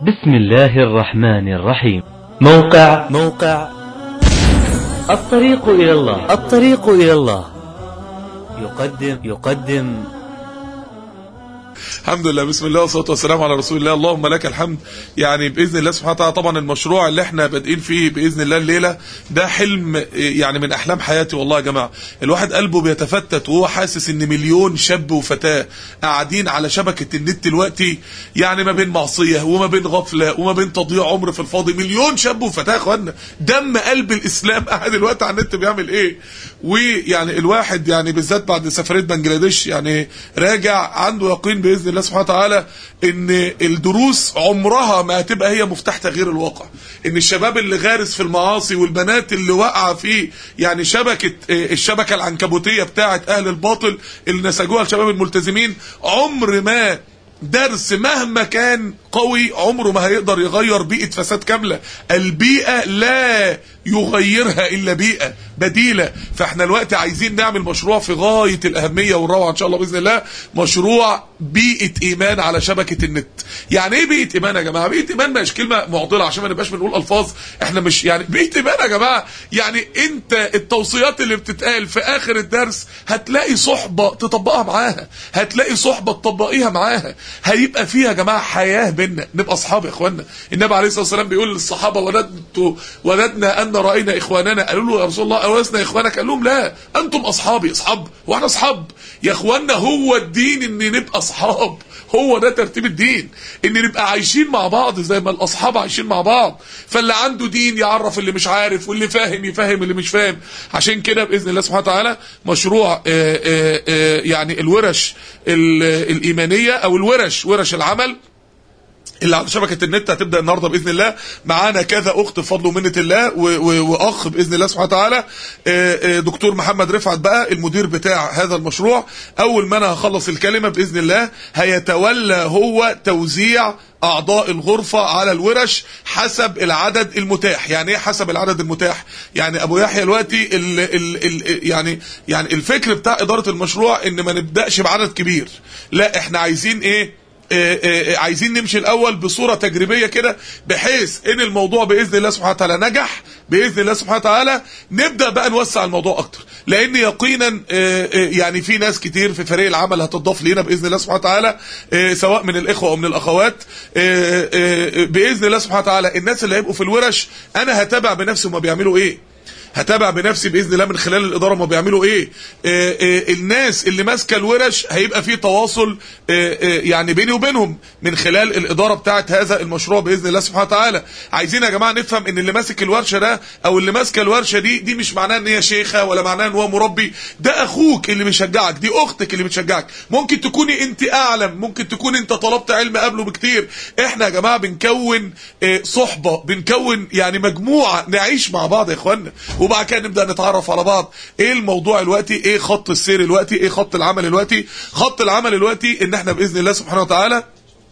بسم الله الرحمن الرحيم موقع موقع الطريق إلى الله الطريق إلى الله يقدم يقدم الحمد لله بسم الله والصلاه والسلام على رسول الله اللهم لك الحمد يعني باذن الله سبحانه وتعالى طبعا المشروع اللي احنا بادئين فيه باذن الله الليله ده حلم يعني من احلام حياتي والله يا جماعه الواحد قلبه بيتفتت وهو حاسس ان مليون شاب وفتاه قاعدين على شبكه النت دلوقتي يعني ما بين معصيه وما بين غفله وما بين تضييع عمر في الفاضي مليون شاب وفتاه يا اخوانا دم قلب الاسلام قاعد دلوقتي على النت بيعمل ايه ويعني الواحد يعني بالذات بعد سفريه بنجلاديش يعني راجع عنده يقين باذن الله سبحانه وتعالى ان الدروس عمرها ما هتبقى هي مفتاح تغيير الواقع ان الشباب اللي غارس في المعاصي والبنات اللي واقعه في يعني شبكه الشبكه العنكبوتيه بتاعه اهل الباطل اللي نسجوها الشباب الملتزمين عمر ما درس مهما كان قوي عمره ما هيقدر يغير بيئة فساد كاملة البيئة لا يغيرها إلا بيئة بديلة فاحنا الوقت عايزين نعمل مشروع في غاية الأهمية والروعة إن شاء الله بإذن الله مشروع بيئة إيمان على شبكة النت يعني إيه بيئة إيمان يا جماعة بيئة إيمان مش كلمة معضلة عشان ما نبقاش بنقول ألفاظ احنا مش يعني بيئة إيمان يا جماعة يعني أنت التوصيات اللي بتتقال في آخر الدرس هتلاقي صحبة تطبقها معاها هتلاقي صحبة تطبقيها معاها هيبقى فيها يا جماعة حياة بينا نبقى أصحاب يا إخواننا النبي عليه الصلاة والسلام بيقول للصحابة وددت وددنا أن رأينا إخواننا قالوا له يا رسول الله أولسنا إخوانك قال لهم لا أنتم أصحابي أصحاب وإحنا أصحاب يا إخواننا هو الدين إن نبقى أصحاب هو ده ترتيب الدين ان نبقى عايشين مع بعض زي ما الاصحاب عايشين مع بعض فاللي عنده دين يعرف اللي مش عارف واللي فاهم يفهم اللي مش فاهم عشان كده باذن الله سبحانه وتعالى مشروع آآ آآ يعني الورش الايمانيه او الورش ورش العمل اللي على شبكة النت هتبدأ النهاردة بإذن الله معانا كذا أخت بفضل ومنة الله وأخ بإذن الله سبحانه وتعالى دكتور محمد رفعت بقى المدير بتاع هذا المشروع أول ما أنا هخلص الكلمة بإذن الله هيتولى هو توزيع أعضاء الغرفة على الورش حسب العدد المتاح يعني إيه حسب العدد المتاح يعني أبو يحيى دلوقتي ال ال ال يعني يعني الفكر بتاع إدارة المشروع إن ما نبدأش بعدد كبير لا إحنا عايزين إيه آآ آآ عايزين نمشي الاول بصوره تجريبيه كده بحيث ان الموضوع باذن الله سبحانه وتعالى نجح باذن الله سبحانه وتعالى نبدا بقى نوسع الموضوع اكتر لان يقينا يعني في ناس كتير في فريق العمل هتضاف لينا باذن الله سبحانه وتعالى سواء من الاخوه او من الاخوات باذن الله سبحانه وتعالى الناس اللي هيبقوا في الورش انا هتابع بنفسي هما بيعملوا ايه هتابع بنفسي باذن الله من خلال الاداره ما بيعملوا ايه آآ آآ الناس اللي ماسكه الورش هيبقى في تواصل آآ يعني بيني وبينهم من خلال الاداره بتاعه هذا المشروع باذن الله سبحانه وتعالى عايزين يا جماعه نفهم ان اللي ماسك الورشه ده او اللي ماسكه الورشه دي دي مش معناها ان هي شيخه ولا معناها ان هو مربي ده اخوك اللي بيشجعك دي اختك اللي بتشجعك ممكن تكوني انت اعلم ممكن تكون انت طلبت علم قبله بكتير احنا يا جماعه بنكون صحبه بنكون يعني مجموعه نعيش مع بعض يا اخوانا وبعد كده نبدا نتعرف على بعض ايه الموضوع دلوقتي ايه خط السير دلوقتي ايه خط العمل دلوقتي خط العمل دلوقتي ان احنا باذن الله سبحانه وتعالى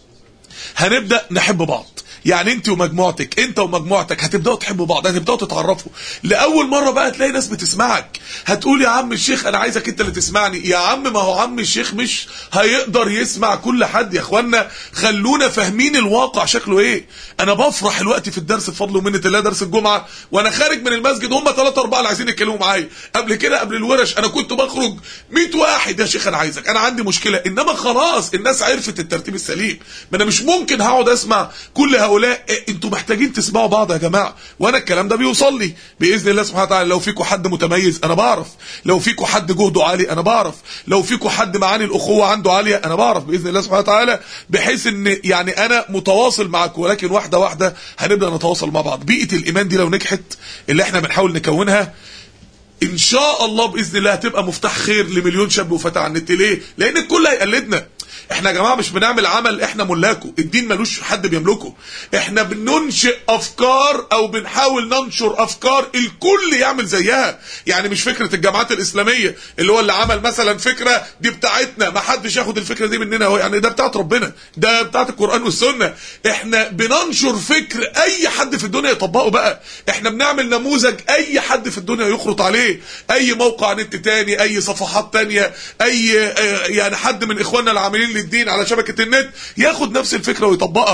هنبدا نحب بعض يعني انت ومجموعتك انت ومجموعتك هتبداوا تحبوا بعض هتبداوا تتعرفوا لاول مره بقى تلاقي ناس بتسمعك هتقول يا عم الشيخ انا عايزك انت اللي تسمعني يا عم ما هو عم الشيخ مش هيقدر يسمع كل حد يا اخوانا خلونا فاهمين الواقع شكله ايه انا بفرح الوقت في الدرس بفضل ومنه الله درس الجمعه وانا خارج من المسجد هم ثلاثه اربعه اللي عايزين يتكلموا معايا قبل كده قبل الورش انا كنت بخرج 100 واحد يا شيخ انا عايزك انا عندي مشكله انما خلاص الناس عرفت الترتيب السليم ما انا مش ممكن هقعد اسمع كل هؤلاء انتوا محتاجين تسمعوا بعض يا جماعه وانا الكلام ده بيوصل لي باذن الله سبحانه وتعالى لو فيكم حد متميز انا بعرف لو فيكم حد جهده عالي انا بعرف لو فيكم حد معاني الاخوه عنده عاليه انا بعرف باذن الله سبحانه وتعالى بحيث ان يعني انا متواصل معاكم ولكن واحده واحده هنبدا نتواصل مع بعض بيئه الايمان دي لو نجحت اللي احنا بنحاول نكونها ان شاء الله باذن الله هتبقى مفتاح خير لمليون شاب وفتى على النت ليه لان الكل هيقلدنا احنا يا جماعه مش بنعمل عمل احنا ملاكه الدين ملوش حد بيملكه احنا بننشئ افكار او بنحاول ننشر افكار الكل يعمل زيها يعني مش فكره الجامعات الاسلاميه اللي هو اللي عمل مثلا فكره دي بتاعتنا ما حدش ياخد الفكره دي مننا هو يعني ده بتاعت ربنا ده بتاعت القران والسنه احنا بننشر فكر اي حد في الدنيا يطبقه بقى احنا بنعمل نموذج اي حد في الدنيا يخرط عليه اي موقع نت تاني اي صفحات تانية اي يعني حد من اخواننا العاملين للدين على شبكه النت ياخد نفس الفكره ويطبقها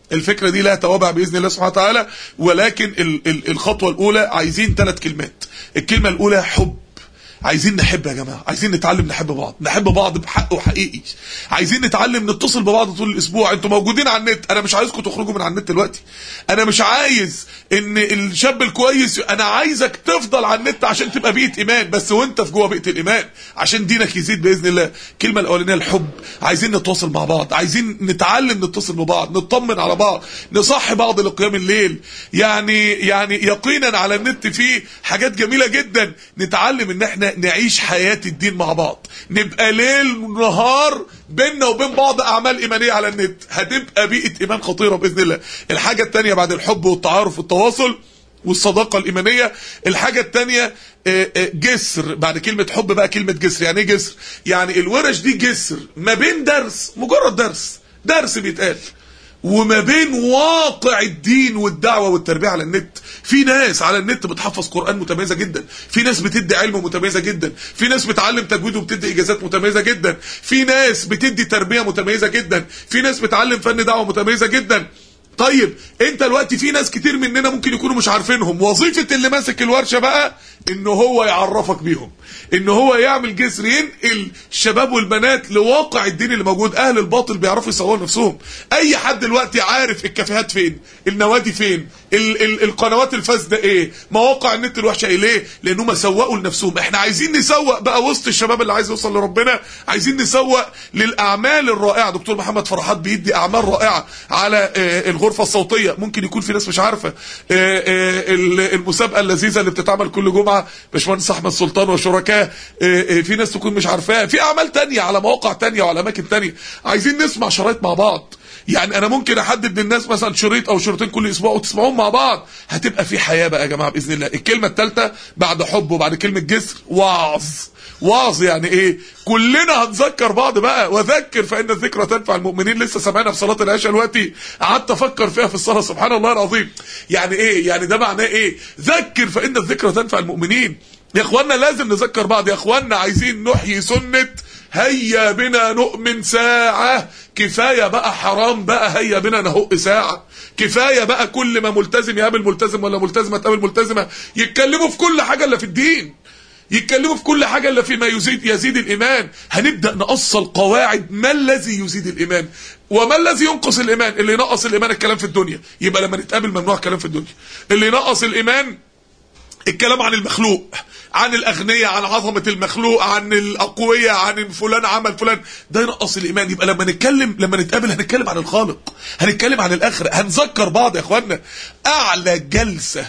الفكره دي لها توابع باذن الله سبحانه وتعالى ولكن ال ال الخطوه الاولى عايزين ثلاث كلمات الكلمه الاولى حب عايزين نحب يا جماعه عايزين نتعلم نحب بعض نحب بعض بحق وحقيقي عايزين نتعلم نتصل ببعض طول الاسبوع انتوا موجودين على النت انا مش عايزكم تخرجوا من على النت دلوقتي انا مش عايز ان الشاب الكويس انا عايزك تفضل على النت عشان تبقى بيئه ايمان بس وانت في جوه بيئه الايمان عشان دينك يزيد باذن الله الكلمه الاولانيه الحب عايزين نتواصل مع بعض عايزين نتعلم نتصل ببعض نطمن على بعض نصحي بعض لقيام الليل يعني يعني يقينا على النت في حاجات جميله جدا نتعلم ان احنا نعيش حياه الدين مع بعض نبقى ليل ونهار بيننا وبين بعض اعمال ايمانيه على النت هتبقى بيئه ايمان خطيره باذن الله الحاجه الثانيه بعد الحب والتعارف والتواصل والصداقه الايمانيه الحاجه الثانيه جسر بعد كلمه حب بقى كلمه جسر يعني ايه جسر يعني الورش دي جسر ما بين درس مجرد درس درس بيتقال وما بين واقع الدين والدعوة والتربية على النت في ناس على النت بتحفظ قرآن متميزة جدا في ناس بتدي علم متميزة جدا في ناس بتعلم تجويد وبتدي إجازات متميزة جدا في ناس بتدي تربية متميزة جدا في ناس بتعلم فن دعوة متميزة جدا طيب انت دلوقتي في ناس كتير مننا ممكن يكونوا مش عارفينهم وظيفة اللي ماسك الورشة بقى ان هو يعرفك بيهم ان هو يعمل جسر ينقل الشباب والبنات لواقع الدين اللي موجود اهل الباطل بيعرفوا يصوروا نفسهم اي حد دلوقتي عارف الكافيهات فين النوادي فين ال ال القنوات الفاسده ايه مواقع النت الوحشه ايه ليه لانهم سوقوا لنفسهم احنا عايزين نسوق بقى وسط الشباب اللي عايز يوصل لربنا عايزين نسوق للاعمال الرائعه دكتور محمد فرحات بيدي اعمال رائعه على آه الغرفه الصوتيه ممكن يكون في ناس مش عارفه آه آه المسابقه اللذيذه اللي بتتعمل كل جمعه باشمهندس احمد سلطان وشركاء في ناس تكون مش عارفاها في اعمال تانية على مواقع تانية وعلى اماكن تانية عايزين نسمع شرايط مع بعض يعني انا ممكن احدد للناس مثلا شريط او شريطين كل اسبوع وتسمعوهم مع بعض هتبقى في حياه بقى يا جماعه باذن الله الكلمه الثالثه بعد حب وبعد كلمه جسر وعظ وعظ يعني ايه كلنا هنذكر بعض بقى وذكر فان الذكرى تنفع المؤمنين لسه سامعنا في صلاه العشاء دلوقتي قعدت افكر فيها في الصلاه سبحان الله العظيم يعني ايه يعني ده معناه ايه ذكر فان الذكرى تنفع المؤمنين يا اخوانا لازم نذكر بعض يا اخوانا عايزين نحيي سنه هيا بنا نؤمن ساعة كفاية بقى حرام بقى هيا بنا نهق ساعة كفاية بقى كل ما ملتزم يقابل ملتزم ولا ملتزمة تقابل ملتزمة يتكلموا في كل حاجة الا في الدين يتكلموا في كل حاجة الا فيما يزيد يزيد الإيمان هنبدأ نأصل قواعد ما الذي يزيد الإيمان وما الذي ينقص الإيمان اللي ينقص الإيمان الكلام في الدنيا يبقى لما نتقابل ممنوع الكلام في الدنيا اللي ينقص الإيمان الكلام عن المخلوق عن الأغنياء عن عظمة المخلوق عن الأقوياء عن فلان عمل فلان ده ينقص الإيمان يبقى لما نتكلم لما نتقابل هنتكلم عن الخالق هنتكلم عن الآخرة هنذكر بعض يا إخوانا أعلى جلسة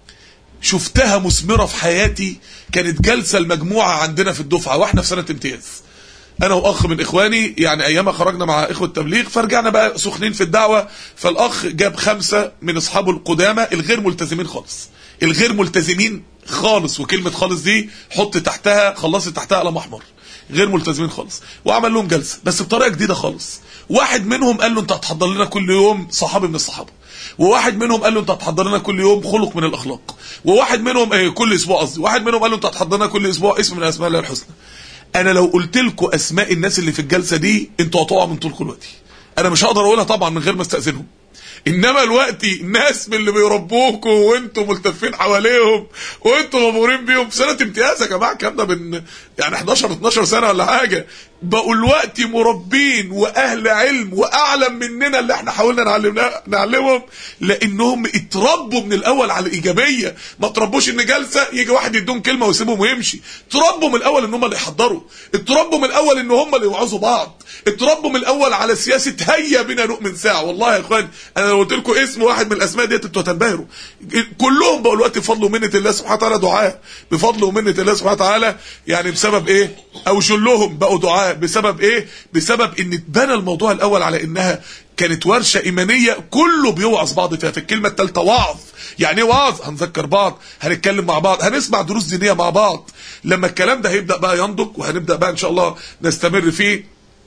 شفتها مثمرة في حياتي كانت جلسة المجموعة عندنا في الدفعة واحنا في سنة امتياز انا واخ من اخواني يعني ايام خرجنا مع اخوه التبليغ فرجعنا بقى سخنين في الدعوه فالاخ جاب خمسه من اصحابه القدامى الغير ملتزمين خالص الغير ملتزمين خالص وكلمه خالص دي حط تحتها خلصت تحتها قلم احمر غير ملتزمين خالص وعمل لهم جلسه بس بطريقه جديده خالص واحد منهم قال له انت هتحضر لنا كل يوم صحابي من الصحابه وواحد منهم قال له انت هتحضر لنا كل يوم خلق من الاخلاق وواحد منهم ايه كل اسبوع قصدي واحد منهم قال له انت هتحضر لنا كل اسبوع اسم من اسماء الله الحسنى انا لو قلت لكم اسماء الناس اللي في الجلسه دي انتوا هتقعوا من طولكم دلوقتي انا مش هقدر اقولها طبعا من غير ما استاذنهم انما دلوقتي ناس من اللي بيربوكوا وانتوا ملتفين حواليهم وانتوا مبهورين بيهم في سنه امتياز يا جماعه الكلام ده من يعني 11 12 سنه ولا حاجه بقوا دلوقتي مربين واهل علم واعلم مننا اللي احنا حاولنا نعلمنا نعلمهم لانهم اتربوا من الاول على الايجابيه ما تربوش ان جلسه يجي واحد يدون كلمه ويسيبهم ويمشي تربوا من الاول ان هم اللي يحضروا اتربوا من الاول ان هم اللي يوعظوا بعض اتربوا من الاول على سياسه هيا بنا نؤمن ساعه والله يا اخوان انا لو قلت لكم اسم واحد من الاسماء ديت انتوا هتنبهروا كلهم بقوا دلوقتي بفضل ومنه الله سبحانه وتعالى دعاء بفضل ومنه الله سبحانه وتعالى يعني بسبب ايه او شلهم بقوا دعاء بسبب ايه بسبب ان اتبنى الموضوع الاول على انها كانت ورشه ايمانيه كله بيوعظ بعض فيها في الكلمه الثالثه وعظ يعني ايه وعظ هنذكر بعض هنتكلم مع بعض هنسمع دروس دينيه مع بعض لما الكلام ده هيبدا بقى ينضج وهنبدا بقى ان شاء الله نستمر فيه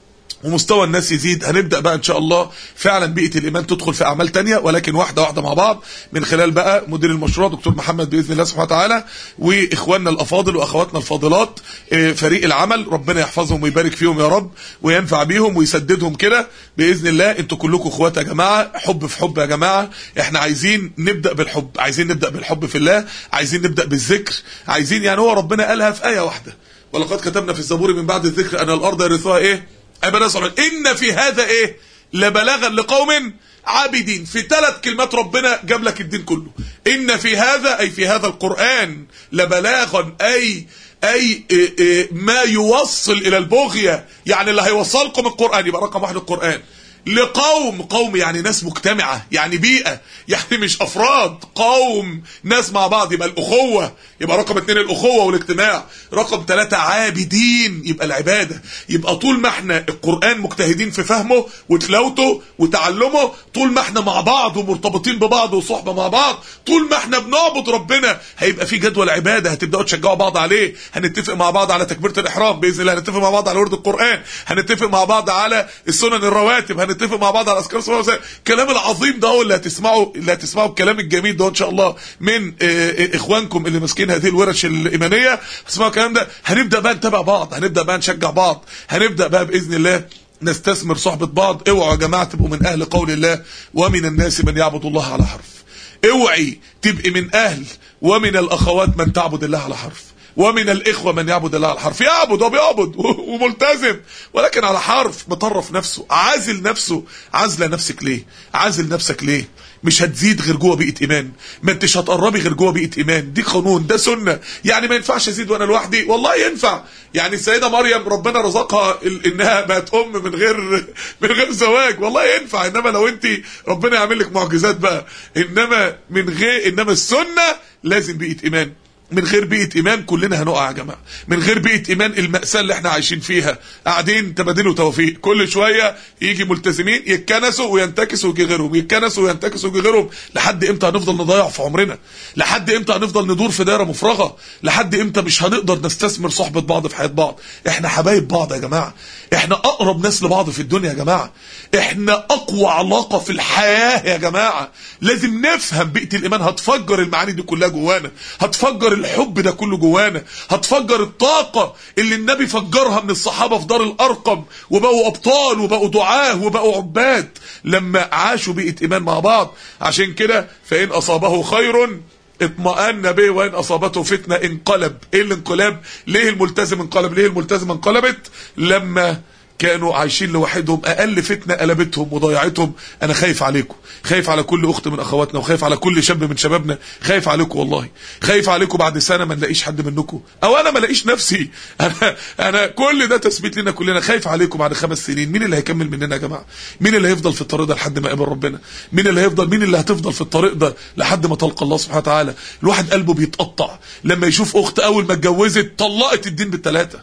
ومستوى الناس يزيد هنبدا بقى ان شاء الله فعلا بيئه الايمان تدخل في اعمال تانية ولكن واحده واحده مع بعض من خلال بقى مدير المشروع دكتور محمد باذن الله سبحانه وتعالى واخواننا الافاضل واخواتنا الفاضلات آه، فريق العمل ربنا يحفظهم ويبارك فيهم يا رب وينفع بيهم ويسددهم كده باذن الله انتوا كلكم اخوات يا جماعه حب في حب يا جماعه احنا عايزين نبدا بالحب عايزين نبدا بالحب في الله عايزين نبدا بالذكر عايزين يعني هو ربنا قالها في ايه واحده ولقد كتبنا في الزبور من بعد الذكر ان الارض يرثها ايه ابدا صالحين ان في هذا ايه لبلاغا لقوم عابدين في ثلاث كلمات ربنا جاب لك الدين كله ان في هذا اي في هذا القران لبلاغا اي اي إيه إيه ما يوصل الى البغيه يعني اللي هيوصلكم القران يبقى رقم واحد القران لقوم قوم يعني ناس مجتمعة يعني بيئة يعني مش أفراد قوم ناس مع بعض يبقى الأخوة يبقى رقم اتنين الأخوة والاجتماع رقم ثلاثة عابدين يبقى العبادة يبقى طول ما احنا القرآن مجتهدين في فهمه وتلاوته وتعلمه طول ما احنا مع بعض ومرتبطين ببعض وصحبة مع بعض طول ما احنا بنعبد ربنا هيبقى في جدول عبادة هتبدأوا تشجعوا بعض عليه هنتفق مع بعض على تكبيرة الإحرام بإذن الله هنتفق مع بعض على ورد القرآن هنتفق مع بعض على السنن الرواتب هنتفق مع بعض على اذكار الصلاه والسلام الكلام العظيم ده هو اللي هتسمعه اللي هتسمعه الكلام الجميل ده ان شاء الله من آه، آه، اخوانكم اللي ماسكين هذه الورش الايمانيه هتسمعوا الكلام ده هنبدا بقى نتابع بعض هنبدا بقى نشجع بعض هنبدا بقى باذن الله نستثمر صحبه بعض اوعوا يا جماعه تبقوا من اهل قول الله ومن الناس من يعبد الله على حرف اوعي تبقي من اهل ومن الاخوات من تعبد الله على حرف ومن الإخوة من يعبد الله على الحرف يعبد وبيعبد وملتزم ولكن على حرف مطرف نفسه عازل نفسه عازله نفسك ليه عازل نفسك ليه مش هتزيد غير جوه بيئه ايمان ما انتش هتقربي غير جوه بيئه ايمان دي قانون ده سنه يعني ما ينفعش ازيد وانا لوحدي والله ينفع يعني السيده مريم ربنا رزقها ال- انها بقت ام من غير من غير زواج والله ينفع انما لو انت ربنا يعمل لك معجزات بقى انما من غير انما السنه لازم بيئه ايمان من غير بيئة إيمان كلنا هنقع يا جماعة من غير بيئة إيمان المأساة اللي احنا عايشين فيها قاعدين تبادلوا توفيق كل شوية يجي ملتزمين يتكنسوا وينتكسوا ويجي غيرهم يتكنسوا وينتكسوا ويجي غيرهم لحد امتى هنفضل نضيع في عمرنا لحد امتى هنفضل ندور في دايرة مفرغة لحد امتى مش هنقدر نستثمر صحبة بعض في حياة بعض احنا حبايب بعض يا جماعة احنا أقرب ناس لبعض في الدنيا يا جماعة احنا أقوى علاقة في الحياة يا جماعة لازم نفهم بيئة الإيمان هتفجر المعاني دي كلها جوانا هتفجر الحب ده كله جوانا هتفجر الطاقة اللي النبي فجرها من الصحابة في دار الأرقم وبقوا أبطال وبقوا دعاه وبقوا عباد لما عاشوا بيئة إيمان مع بعض عشان كده فإن أصابه خير اطمأن به وإن أصابته فتنة انقلب إيه الانقلاب ليه الملتزم انقلب ليه الملتزم انقلبت لما كانوا عايشين لوحدهم اقل فتنه قلبتهم وضيعتهم انا خايف عليكم خايف على كل اخت من اخواتنا وخايف على كل شاب من شبابنا خايف عليكم والله خايف عليكم بعد سنه ما نلاقيش حد منكم او انا ما الاقيش نفسي انا انا كل ده تثبيت لنا كلنا خايف عليكم بعد خمس سنين مين اللي هيكمل مننا يا جماعه مين اللي هيفضل في الطريق ده لحد ما يقابل ربنا مين اللي هيفضل مين اللي هتفضل في الطريق ده لحد ما تلقى الله سبحانه وتعالى الواحد قلبه بيتقطع لما يشوف اخت اول ما اتجوزت طلقت الدين بالثلاثه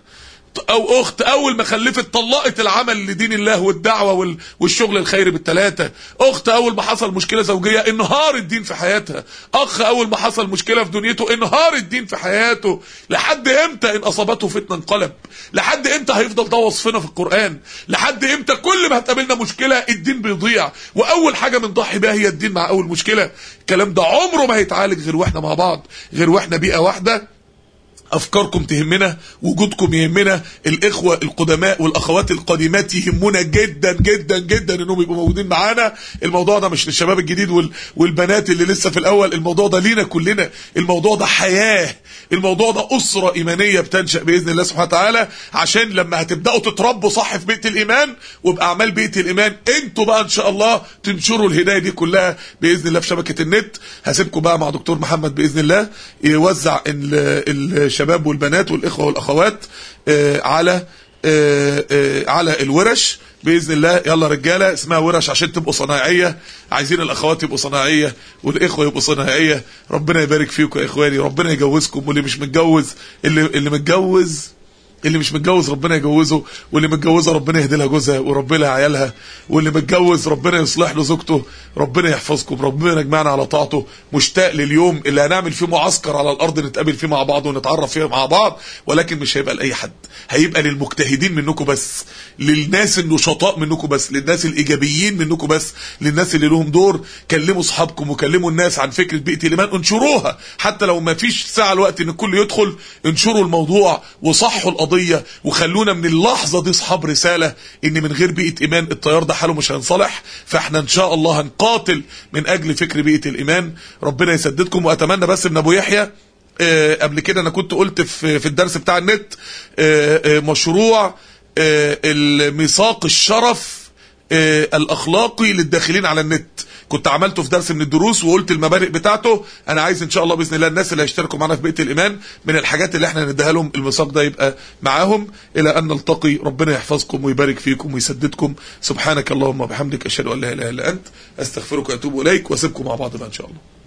او اخت اول ما خلفت طلقت العمل لدين الله والدعوه وال- والشغل الخيري بالثلاثه اخت اول ما حصل مشكله زوجيه انهار الدين في حياتها اخ اول ما حصل مشكله في دنيته انهار الدين في حياته لحد امتى ان اصابته فتنه انقلب لحد امتى هيفضل ده وصفنا في القران لحد امتى كل ما هتقابلنا مشكله الدين بيضيع واول حاجه بنضحي بيها هي الدين مع اول مشكله الكلام ده عمره ما هيتعالج غير واحنا مع بعض غير واحنا بيئه واحده افكاركم تهمنا وجودكم يهمنا الاخوه القدماء والاخوات القديمات يهمنا جدا جدا جدا انهم يبقوا موجودين معانا الموضوع ده مش للشباب الجديد وال والبنات اللي لسه في الاول الموضوع ده لينا كلنا الموضوع ده حياه الموضوع ده اسره ايمانيه بتنشا باذن الله سبحانه وتعالى عشان لما هتبداوا تتربوا صح في بيئه الايمان وباعمال بيئه الايمان انتوا بقى ان شاء الله تنشروا الهدايه دي كلها باذن الله في شبكه النت هسيبكم بقى مع دكتور محمد باذن الله يوزع ال- الشباب والبنات والاخوه والاخوات آه، على آه، آه، على الورش باذن الله يلا رجاله اسمها ورش عشان تبقوا صناعيه عايزين الاخوات يبقوا صناعيه والاخوه يبقوا صناعيه ربنا يبارك فيكم يا اخواني ربنا يجوزكم واللي مش متجوز اللي اللي متجوز اللي مش متجوز ربنا يجوزه واللي متجوزه ربنا يهدي لها جوزها وربنا لها عيالها واللي متجوز ربنا يصلح له زوجته ربنا يحفظكم ربنا يجمعنا على طاعته مشتاق لليوم اللي هنعمل فيه معسكر على الارض نتقابل فيه مع بعض ونتعرف فيه مع بعض ولكن مش هيبقى لاي حد هيبقى للمجتهدين منكم بس للناس النشطاء منكم بس للناس الايجابيين منكم بس للناس اللي لهم دور كلموا اصحابكم وكلموا الناس عن فكره بيئه الايمان انشروها حتى لو ما فيش ساعه الوقت ان الكل يدخل انشروا الموضوع وصحوا القضيه وخلونا من اللحظه دي اصحاب رساله ان من غير بيئه ايمان التيار ده حاله مش هينصلح فاحنا ان شاء الله هنقاتل من اجل فكر بيئه الايمان ربنا يسددكم واتمنى بس من ابو يحيى آه، قبل كده انا كنت قلت في في الدرس بتاع النت آه، آه، مشروع آه، الميثاق الشرف آه، الاخلاقي للداخلين على النت كنت عملته في درس من الدروس وقلت المبادئ بتاعته انا عايز ان شاء الله باذن الله الناس اللي هيشتركوا معانا في بيئه الايمان من الحاجات اللي احنا نديها لهم الميثاق ده يبقى معاهم الى ان نلتقي ربنا يحفظكم ويبارك فيكم ويسددكم سبحانك اللهم وبحمدك اشهد ان لا اله الا انت استغفرك واتوب اليك واسيبكم مع بعض بقى ان شاء الله